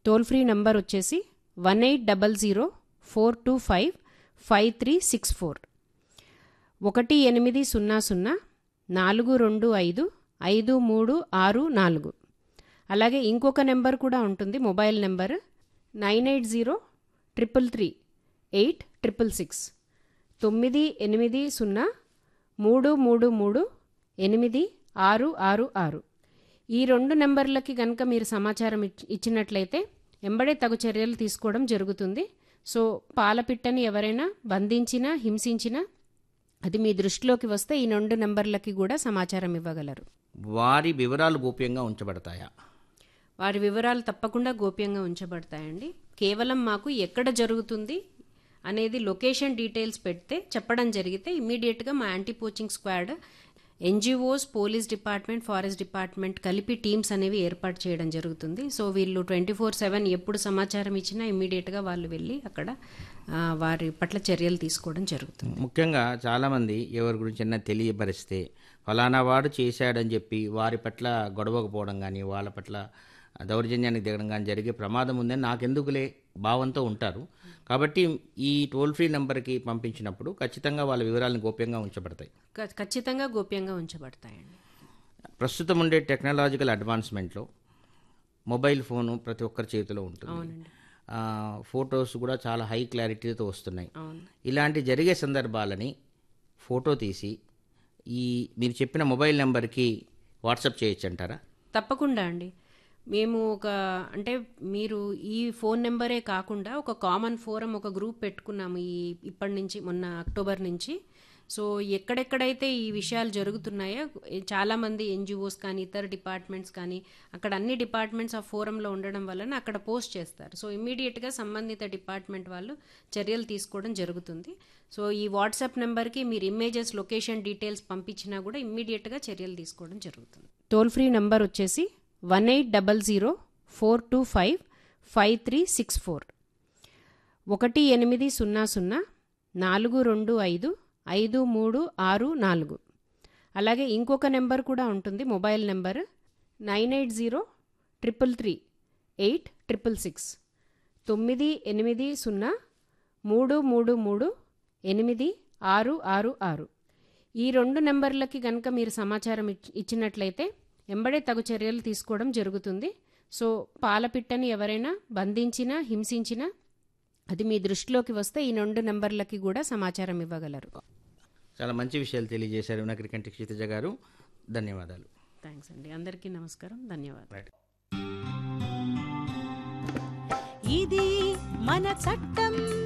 toll free number వచ్చేసి one eight double zero four two five five three six four ఒకటి ఎనిమిది సున్నా సున్నా నాలుగు రెండు ఐదు ఐదు మూడు ఆరు నాలుగు అలాగే ఇంకొక నెంబర్ కూడా ఉంటుంది mobile number nine eight zero triple three eight triple six తొమ్మిది ఎనిమిది సున్నా మూడు మూడు మూడు ఎనిమిది ఆరు ఆరు ఆరు ఈ రెండు నెంబర్లకి కనుక మీరు సమాచారం ఇచ్- ఇచ్చినట్లయితే ఎంబడే తగు చర్యలు తీసుకోవడం జరుగుతుంది సో పాలపిట్టని ఎవరైనా బంధించినా హింసించినా అది మీ దృష్టిలోకి వస్తే ఈ రెండు నెంబర్లకి కూడా సమాచారం ఇవ్వగలరు వారి వివరాలు గోప్యంగా ఉంచబడతాయా వారి వివరాలు తప్పకుండా గోప్యంగా ఉంచబడతాయండి కేవలం మాకు ఎక్కడ జరుగుతుంది అనేది లొకేషన్ డీటెయిల్స్ పెడితే చెప్పడం జరిగితే ఇమ్మీడియట్గా మా anti poaching squad NGOs police department forest department కలిపి టీమ్స్ అనేవి ఏర్పాటు చేయడం జరుగుతుంది సో వీళ్ళు ట్వంటీ ఫోర్ సెవెన్ ఎప్పుడు సమాచారం ఇచ్చినా ఇమ్మీడియట్గా వాళ్ళు వెళ్ళి అక్కడ ఆ, వారి పట్ల చర్యలు తీసుకోవడం జరుగుతుంది ముఖ్యంగా చాలామంది ఎవరి గురించి తెలియపరిస్తే ఫలానా వాడు చేశాడని చెప్పి వారి పట్ల గొడవకపోవడం కానీ వాళ్ళ పట్ల దౌర్జన్యానికి దిగడం కానీ జరిగే ప్రమాదం ఉందని నాకెందుకులే భావంతో ఉంటారు కాబట్టి ఈ టోల్ ఫ్రీ నెంబర్కి పంపించినప్పుడు ఖచ్చితంగా వాళ్ళ వివరాలను గోప్యంగా ఉంచబడతాయి ఖ- ఖచ్చితంగా గోప్యంగా ఉంచబడతాయండి ప్రస్తుతం ఉండే టెక్నాలజికల్ అడ్వాన్స్మెంట్లో మొబైల్ ఫోను ప్రతి ఒక్కరి చేతిలో ఉంటుంది అవునండి ఆ, ఫొటోస్ కూడా చాలా హై క్లారిటీతో వస్తున్నాయి అవును ఇలాంటి జరిగే సందర్భాలని ఫోటో తీసి ఈ మీరు చెప్పిన మొబైల్ నెంబర్కి వాట్సాప్ చేయొచ్చు అంటారా తప్పకుండా అండి మేము ఒక అంటే మీరు ఈ ఫోన్ నెంబరే కాకుండా ఒక కామన్ ఫోరం ఒక గ్రూప్ పెట్టుకున్నాము ఈ ఇప్పటి నుంచి మొన్న అక్టోబర్ నుంచి సో ఎక్కడెక్కడైతే ఈ విషయాలు జరుగుతున్నాయో చాలామంది ఎన్జిఓస్ కానీ ఇతర డిపార్ట్మెంట్స్ కానీ అక్కడ అన్ని డిపార్ట్మెంట్స్ ఆ ఫోరంలో ఉండడం వలన అక్కడ పోస్ట్ చేస్తారు సో ఇమ్మీడియట్గా సంబంధిత డిపార్ట్మెంట్ వాళ్ళు చర్యలు తీసుకోవడం జరుగుతుంది సో ఈ వాట్సాప్ నెంబర్కి మీరు ఇమేజెస్ లొకేషన్ డీటెయిల్స్ పంపించినా కూడా ఇమ్మీడియట్గా చర్యలు తీసుకోవడం జరుగుతుంది టోల్ ఫ్రీ నంబర్ వచ్చేసి one eight double zero four two five five three six four ఒకటి ఎనిమిది సున్నా సున్నా నాలుగు రెండు ఐదు ఐదు మూడు ఆరు నాలుగు అలాగే ఇంకొక నెంబర్ కూడా ఉంటుంది mobile number nine eight zero triple three eight triple six తొమ్మిది ఎనిమిది సున్నా మూడు మూడు మూడు ఎనిమిది ఆరు ఆరు ఆరు ఈ రెండు నెంబర్లకి కనుక మీరు సమాచారం ఇచ్- ఇచ్చినట్లయితే ఎంబడే తగు చర్యలు తీసుకోవడం జరుగుతుంది సో పాలపిట్టని ఎవరైనా బంధించినా హింసించినా అది మీ దృష్టిలోకి వస్తే ఈ రెండు నెంబర్లకి కూడా సమాచారం ఇవ్వగలరు చాలా మంచి విషయాలు తెలియజేశారు నకరికంటి క్షితిజ గారు ధన్యవాదాలు థ్యాంక్స్ అండి అందరికీ నమస్కారం ధన్యవాదాలు రైట్ ఇది మన చట్టం